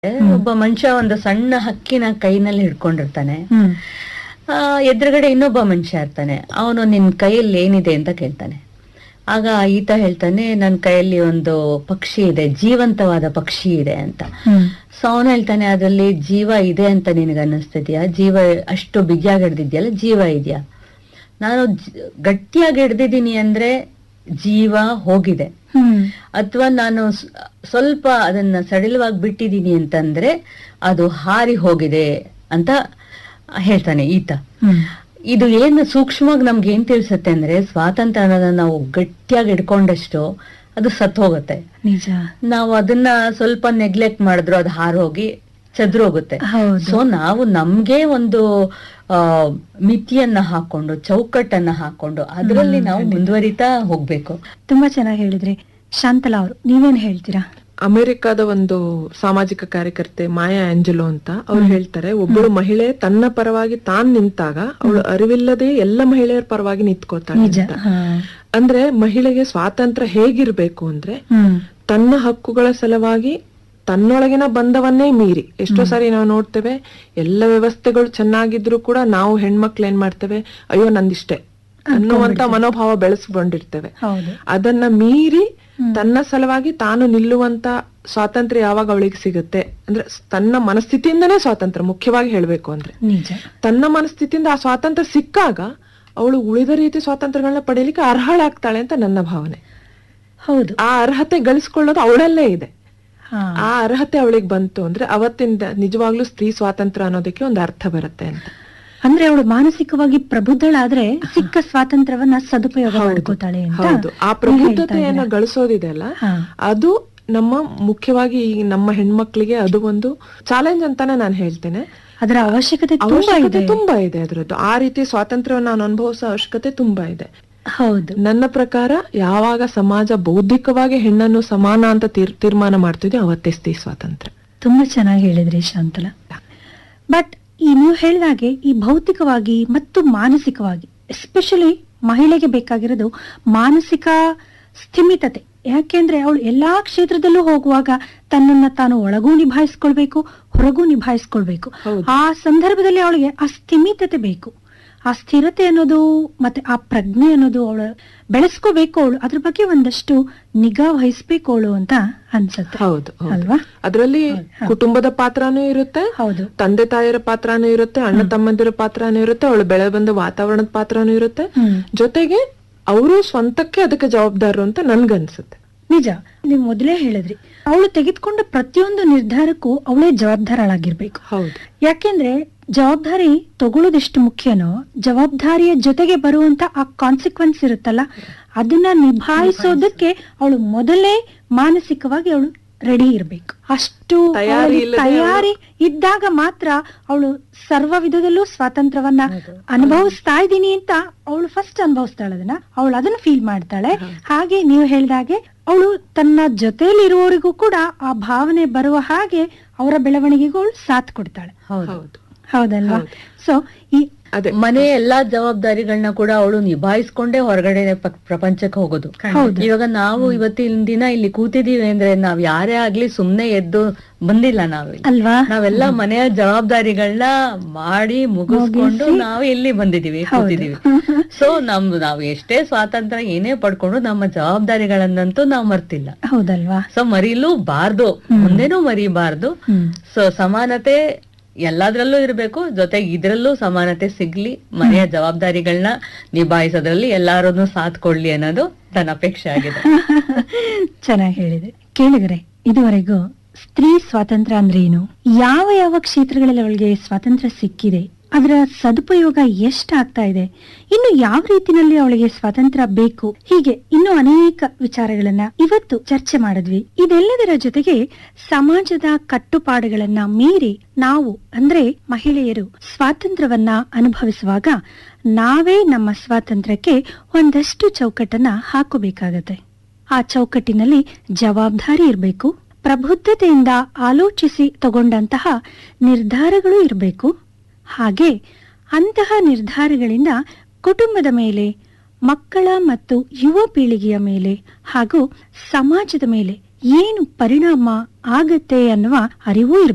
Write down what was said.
ಒಬ್ಬ ಮನುಷ್ಯ ಒಂದು ಸಣ್ಣ ಹಕ್ಕಿನ ಕೈನಲ್ಲಿ ಹಿಡ್ಕೊಂಡಿರ್ತಾನೆ ಹ್ಮ್ ಆ, ಎದುರುಗಡೆ ಇನ್ನೊಬ್ಬ ಮನುಷ್ಯ ಇರ್ತಾನೆ ಅವನು ನಿನ್ ಕೈಯಲ್ಲಿ ಏನಿದೆ ಅಂತ ಕೇಳ್ತಾನೆ ಆಗ ಈತ ಹೇಳ್ತಾನೆ ನನ್ನ ಕೈಯಲ್ಲಿ ಒಂದು ಪಕ್ಷಿ ಇದೆ ಜೀವಂತವಾದ ಪಕ್ಷಿ ಇದೆ ಅಂತ ಹ್ಮ್ ಸೊ ಅವನು ಹೇಳ್ತಾನೆ ಅದರಲ್ಲಿ ಜೀವ ಇದೆ ಅಂತ ನಿನಗೆ ಅನ್ನಿಸ್ತಿದ್ಯಾ ಜೀವ ಅಷ್ಟು ಬಿಗಿಯಾಗಿ ಹಿಡ್ದಿದ್ಯಲ್ಲ ಜೀವ ಇದೆಯಾ ನಾನು ಜ- ಗಟ್ಟಿಯಾಗಿ ಹಿಡ್ದಿದ್ದೀನಿ ಅಂದ್ರೆ ಜೀವ ಹೋಗಿದೆ ಹ್ಮ್ ಅಥವಾ ನಾನು ಸ್- ಸ್ವಲ್ಪ ಅದನ್ನ ಸಡಿಲವಾಗಿ ಬಿಟ್ಟಿದ್ದೀನಿ ಅಂತಂದ್ರೆ ಅದು ಹಾರಿ ಹೋಗಿದೆ ಅಂತ ಹೇಳ್ತಾನೆ ಈತ ಹ್ಮ್ ಇದು ಏನು ಸೂಕ್ಷ್ಮವಾಗಿ ನಮ್ಗೆ ಏನ್ ತಿಳಿಸುತ್ತೆ ಅಂದ್ರೆ ಸ್ವಾತಂತ್ರ್ಯ ಅನ್ನೋದನ್ನ ನಾವು ಗಟ್ಟಿಯಾಗಿ ಹಿಡ್ಕೊಂಡಷ್ಟು ಅದು ಸತ್ ಹೋಗುತ್ತೆ ನಿಜ ನಾವು ಅದನ್ನ ಸ್ವಲ್ಪ ನೆಗ್ಲೆಕ್ಟ್ ಮಾಡಿದ್ರು ಅದು ಹಾರಿ ಹೋಗಿ ಚದ್ರೋಗುತ್ತೆ ಹೌದು ಸೊ ನಾವು ನಮ್ಗೆ ಒಂದು ಆ ಮಿತಿಯನ್ನ ಹಾಕೊಂಡು ಚೌಕಟ್ಟನ್ನ ಹಾಕೊಂಡು ಅದರಲ್ಲಿ ನಾವು ಮುಂದುವರಿತಾ ಹೋಗ್ಬೇಕು ತುಂಬಾ ಚೆನ್ನಾಗಿ ಹೇಳಿದ್ರಿ ಶಾಂತಲಾ ಅವರು ನೀವೇನ್ ಹೇಳ್ತೀರಾ ಅಮೆರಿಕದ ಒಂದು ಸಾಮಾಜಿಕ ಕಾರ್ಯಕರ್ತೆ ಮಾಯಾ ಆಂಜಲೋ ಅಂತ ಅವ್ರು ಹೇಳ್ತಾರೆ ಒಬ್ಬಳು ಮಹಿಳೆ ತನ್ನ ಪರವಾಗಿ ತಾನ್ ನಿಂತಾಗ ಅವಳು ಅರಿವಿಲ್ಲದೆ ಎಲ್ಲ ಮಹಿಳೆಯರ ಪರವಾಗಿ ನಿಂತ್ಕೊಳ್ತಾಳೆ ನಿಜ ಅಂತ. ಹಾ. ಅಂದ್ರೆ ಮಹಿಳೆಗೆ ಸ್ವಾತಂತ್ರ್ಯ ಹೇಗಿರ್ಬೇಕು ಅಂದ್ರೆ ಹ್ಮ್ ತನ್ನ ಹಕ್ಕುಗಳ ಸಲುವಾಗಿ ತನ್ನೊಳಗಿನ ಬಂಧವನ್ನೇ ಮೀರಿ ಎಷ್ಟೋ ಸಾರಿ ನಾವು ನೋಡ್ತೇವೆ ಎಲ್ಲ ವ್ಯವಸ್ಥೆಗಳು ಚೆನ್ನಾಗಿದ್ರು ಕೂಡ ನಾವು ಹೆಣ್ಮಕ್ಳು ಏನ್ ಮಾಡ್ತೇವೆ ಅಯ್ಯೋ ನಂದಿಷ್ಟೇ ಅನ್ನುವಂತ ಮನೋಭಾವ ಬೆಳೆಸ್ಕೊಂಡಿರ್ತೇವೆ ಹೌದು ಅದನ್ನ ಮೀರಿ ತನ್ನ ಸಲುವಾಗಿ ತಾನು ನಿಲ್ಲುವಂತ ಸ್ವಾತಂತ್ರ್ಯ ಯಾವಾಗ ಅವಳಿಗೆ ಸಿಗುತ್ತೆ ಅಂದ್ರೆ ಸ್- ತನ್ನ ಮನಸ್ಥಿತಿಯಿಂದನೇ ಸ್ವಾತಂತ್ರ್ಯ ಮುಖ್ಯವಾಗಿ ಹೇಳ್ಬೇಕು ಅಂದ್ರೆ ನಿಜ ತನ್ನ ಮನಸ್ಥಿತಿಯಿಂದ ಆ ಸ್ವಾತಂತ್ರ್ಯ ಸಿಕ್ಕಾಗ ಅವಳು ಉಳಿದ ರೀತಿ ಸ್ವಾತಂತ್ರ್ಯಗಳನ್ನ ಪಡೆಯಲಿಕ್ಕೆ ಅರ್ಹಳಾಗ್ತಾಳೆ ಅಂತ ನನ್ನ ಭಾವನೆ ಹೌದು ಆ ಅರ್ಹತೆ ಗಳಿಸ್ಕೊಳ್ಳೋದು ಅವಳಲ್ಲೇ ಇದೆ ಹಾ ಆ ಅರ್ಹತೆ ಅವಳಿಗೆ ಬಂತು ಅಂದ್ರೆ ಅವತ್ತಿಂದ ನಿಜವಾಗ್ಲೂ ಸ್ತ್ರೀ ಸ್ವಾತಂತ್ರ್ಯ ಅನ್ನೋದಕ್ಕೆ ಒಂದು ಅರ್ಥ ಬರುತ್ತೆ ಅಂತ ಅಂದ್ರೆ ಅವಳು ಮಾನಸಿಕವಾಗಿ ಪ್ರಬುದ್ಧಳಾದ್ರೆ ಸಿಕ್ಕ ಸ್ವಾತಂತ್ರ್ಯವನ್ನ ಸದುಪಯೋಗ ಮಾಡ್ಕೋತಾಳೆ ಅಂತ ಹೌದು ಆ ನೀವು ಪ್ರಬುದ್ಧತೆಯನ್ನ ಹೇಳ್ತಾ ಗಳಿಸೋದಿದೆ ಅಲ್ಲ ಹಾ. ಅದು ನಮ್ಮ ಮುಖ್ಯವಾಗಿ ಈ ನಮ್ಮ ಹೆಣ್ಮಕ್ಳಿಗೆ ಅದು ಒಂದು ಚಾಲೆಂಜ್ ಅಂತಾನೆ ನಾನು ಹೇಳ್ತೇನೆ ಅದರ ಅವಶ್ಯಕತೆ ತುಂಬಾ ಅವಶ್ಯಕತೆ ಇದೆ ತುಂಬಾ ಇದೆ ಅದರದ್ದು ಆ ರೀತಿ ಸ್ವಾತಂತ್ರ್ಯವನ್ನು ನಾನು ಅನುಭವಿಸೋ ಅವಶ್ಯಕತೆ ತುಂಬಾ ಇದೆ ಹೌದು ನನ್ನ ಪ್ರಕಾರ ಯಾವಾಗ ಸಮಾಜ ಬೌದ್ಧಿಕವಾಗಿ ಹೆಣ್ಣನ್ನು ಸಮಾನ ಅಂತ ತೀರ್- ತೀರ್ಮಾನ ಮಾಡ್ತಿದ್ಯೋ ಅವತ್ತೇ ಸ್ತ್ರೀ ಸ್ವಾತಂತ್ರ್ಯ ತುಂಬಾ ಚೆನ್ನಾಗಿ ಹೇಳಿದ್ರಿ ಶಾಂತಲ ಬಟ್ ಈ ನೀವು ಹೇಳಿದಾಗೆ ಈ ಭೌತಿಕವಾಗಿ ಮತ್ತು ಮಾನಸಿಕವಾಗಿ ಎಸ್ಪೆಷಲಿ ಮಹಿಳೆಗೆ ಬೇಕಾಗಿರೋದು ಮಾನಸಿಕ ಸ್ಥಿಮಿತತೆ ಯಾಕೆಂದ್ರೆ ಅವಳು ಎಲ್ಲಾ ಕ್ಷೇತ್ರದಲ್ಲೂ ಹೋಗುವಾಗ ತನ್ನನ್ನ ತಾನು ಒಳಗೂ ನಿಭಾಯಿಸ್ಕೊಳ್ಬೇಕು ಹೊರಗೂ ನಿಭಾಯಿಸ್ಕೊಳ್ಬೇಕು ಹೌದು. ಆ ಸಂದರ್ಭದಲ್ಲಿ ಅವಳಿಗೆ ಆ ಸ್ಥಿಮಿತತೆ ಬೇಕು ಆ ಸ್ಥಿರತೆ ಅನ್ನೋದು ಮತ್ತೆ ಆ ಪ್ರಜ್ಞೆ ಅನ್ನೋದು ಅವಳು ಬೆಳೆಸ್ಕೋಬೇಕು ಅವಳು ಅದ್ರ ಬಗ್ಗೆ ಒಂದಷ್ಟು ನಿಗಾ ವಹಿಸ್ಬೇಕು ಅವಳು ಅಂತ ಅನ್ಸುತ್ತೆ ಹೌದು ಹೌದು. ಅಲ್ವಾ ಅದ್ರಲ್ಲಿ ಕುಟುಂಬದ ಪಾತ್ರನೂ ಇರುತ್ತೆ ಹೌದು ತಂದೆ ತಾಯಿಯರ ಪಾತ್ರನೂ ಇರುತ್ತೆ ಅಣ್ಣ ತಮ್ಮಂದಿರ ಪಾತ್ರನೂ ಇರುತ್ತೆ ಅವಳು ಬೆಳೆ ಬಂದ ವಾತಾವರಣದ ಪಾತ್ರನೂ ಇರುತ್ತೆ ಹ್ಮ್ ಜೊತೆಗೆ ಅವರು ಸ್ವಂತಕ್ಕೆ ಅದಕ್ಕೆ ಜವಾಬ್ದಾರರು ಅಂತ ನನ್ಗನ್ಸುತ್ತೆ ನಿಜ ನೀವು ಮೊದಲೇ ಹೇಳಿದ್ರಿ ಅವಳು ತೆಗೆದುಕೊಂಡ ಪ್ರತಿಯೊಂದು ನಿರ್ಧಾರಕ್ಕೂ ಅವಳೇ ಜವಾಬ್ದಾರಳಾಗಿರ್ಬೇಕು ಹೌದು ಯಾಕೆಂದ್ರೆ ಜವಾಬ್ದಾರಿ ತಗೊಳ್ಳೋದೆಷ್ಟು ಮುಖ್ಯನೋ ಜವಾಬ್ದಾರಿಯ ಜೊತೆಗೆ ಬರುವಂತ ಆ ಕಾನ್ಸಿಕ್ವೆನ್ಸ್ ಇರುತ್ತಲ್ಲ ಅದನ್ನ ನಿಭಾಯಿಸೋದಕ್ಕೆ ಅವಳು ಮೊದಲೇ ಮಾನಸಿಕವಾಗಿ ಅವಳು ರೆಡಿ ಇರ್ಬೇಕು ಅಷ್ಟು ತಯಾರಿ ಅವಳಿಗೆ ಇಲ್ಲದೆ ತಯಾರಿ ಇದ್ದಾಗ ಮಾತ್ರ ಅವಳು ಸರ್ವ ವಿಧದಲ್ಲೂ ಸ್ವಾತಂತ್ರ್ಯವನ್ನ ಅನುಭವಿಸ್ತಾ ಇದ್ದೀನಿ ಅಂತ ಅವಳು ಫಸ್ಟ್ ಅನುಭವಿಸ್ತಾಳೆ ಅದನ್ನ ಅವಳು ಅದನ್ನ ಫೀಲ್ ಮಾಡ್ತಾಳೆ ಹಾಗೆ ನೀವು ಹೇಳ್ದಾಗೆ ಅವಳು ತನ್ನ ಜೊತೆಲಿ ಇರುವವರಿಗೂ ಕೂಡ ಆ ಭಾವನೆ ಬರುವ ಹಾಗೆ ಅವರ ಬೆಳವಣಿಗೆಗೂ ಅವಳು ಸಾಥ್ ಕೊಡ್ತಾಳೆ ಹೌದು ಹೌದು ಹೌದಲ್ವಾ ಸೊ ಈ ಅದೇ ಮನೆ ಎಲ್ಲಾ ಜವಾಬ್ದಾರಿಗಳನ್ನ ಕೂಡ ಅವಳು ನಿಭಾಯಿಸ್ಕೊಂಡೇ ಹೊರಗಡೆ ಪ- ಪ್ರಪಂಚಕ್ಕೆ ಹೋಗೋದು ಹೌದು. ಇವಾಗ ನಾವು ಇವತ್ತಿನ ದಿನ ಇಲ್ಲಿ ಕೂತಿದೀವಿ ಅಂದ್ರೆ ನಾವ್ ಯಾರೇ ಆಗ್ಲಿ ಸುಮ್ನೆ ಎದ್ದು ಬಂದಿಲ್ಲ ನಾವು ಅಲ್ವಾ ನಾವೆಲ್ಲ ಮನೆಯ ಜವಾಬ್ದಾರಿಗಳನ್ನ ಮಾಡಿ ಮುಗಿಸ್ಕೊಂಡು ನಾವು ಇಲ್ಲಿ ಬಂದಿದೀವಿ ಕೂತಿದೀವಿ ಸೊ ನಮ್ ನಾವ್ ಎಷ್ಟೇ ಸ್ವಾತಂತ್ರ್ಯ ಏನೇ ಪಡ್ಕೊಂಡು ನಮ್ಮ ಜವಾಬ್ದಾರಿಗಳನ್ನಂತೂ ನಾವ್ ಮರ್ತಿಲ್ಲ ಹೌದಲ್ವಾ ಸೊ ಮರಿಲೂ ಬಾರ್ದು ಮುಂದೆನೂ ಮರಿಬಾರ್ದು ಹ್ಮ್ ಸೊ ಸಮಾನತೆ ಎಲ್ಲಾದ್ರಲ್ಲೂ ಇರಬೇಕು ಜೊತೆಗೆ ಇದ್ರಲ್ಲೂ ಸಮಾನತೆ ಸಿಗ್ಲಿ ಮನೆಯ ಜವಾಬ್ದಾರಿಗಳನ್ನ ನಿಭಾಯಿಸೋದ್ರಲ್ಲಿ ಎಲ್ಲಾರನ್ನು ಸಾಥ್ ಕೊಡ್ಲಿ ಅನ್ನೋದು ನನ್ನ ಅಪೇಕ್ಷೆ ಆಗಿದೆ ಚೆನ್ನಾಗಿ ಹೇಳಿದೆ ಕೇಳಿದ್ರೆ ಇದುವರೆಗೂ ಸ್ತ್ರೀ ಸ್ವಾತಂತ್ರ್ಯ ಅಂದ್ರೆ ಏನು ಯಾವ ಯಾವ ಕ್ಷೇತ್ರಗಳಲ್ಲಿ ಅವಳಿಗೆ ಸ್ವಾತಂತ್ರ್ಯ ಸಿಕ್ಕಿದೆ ಅದರ ಸದುಪಯೋಗ ಎಷ್ಟಾಗ್ತಾ ಇದೆ ಇನ್ನು ಯಾವ ರೀತಿನಲ್ಲಿ ಅವಳಿಗೆ ಸ್ವಾತಂತ್ರ್ಯ ಬೇಕು ಹೀಗೆ ಇನ್ನು ಅನೇಕ ವಿಚಾರಗಳನ್ನ ಇವತ್ತು ಚರ್ಚೆ ಮಾಡಿದ್ವಿ ಇದೆಲ್ಲದರ ಜೊತೆಗೆ ಸಮಾಜದ ಕಟ್ಟುಪಾಡುಗಳನ್ನ ಮೀರಿ ನಾವು ಅಂದ್ರೆ ಮಹಿಳೆಯರು ಸ್ವಾತಂತ್ರ್ಯವನ್ನ ಅನುಭವಿಸುವಾಗ ನಾವೇ ನಮ್ಮ ಸ್ವಾತಂತ್ರ್ಯಕ್ಕೆ ಒಂದಷ್ಟು ಚೌಕಟ್ಟನ್ನ ಹಾಕಬೇಕಾಗತ್ತೆ ಆ ಚೌಕಟ್ಟಿನಲ್ಲಿ ಜವಾಬ್ದಾರಿ ಇರಬೇಕು ಪ್ರಬುದ್ಧತೆಯಿಂದ ಆಲೋಚಿಸಿ ತಗೊಂಡಂತಹ ನಿರ್ಧಾರಗಳು ಇರಬೇಕು ಹಾಗೆ ಅಂತಹ ನಿರ್ಧಾರಗಳಿಂದ ಕುಟುಂಬದ ಮೇಲೆ ಮಕ್ಕಳ ಮತ್ತು ಯುವ ಪೀಳಿಗೆಯ ಮೇಲೆ ಹಾಗೂ ಸಮಾಜದ ಮೇಲೆ ಏನು ಪರಿಣಾಮ ಆಗತ್ತೆ ಅನ್ನುವ ಅರಿವು ಇರಬೇಕು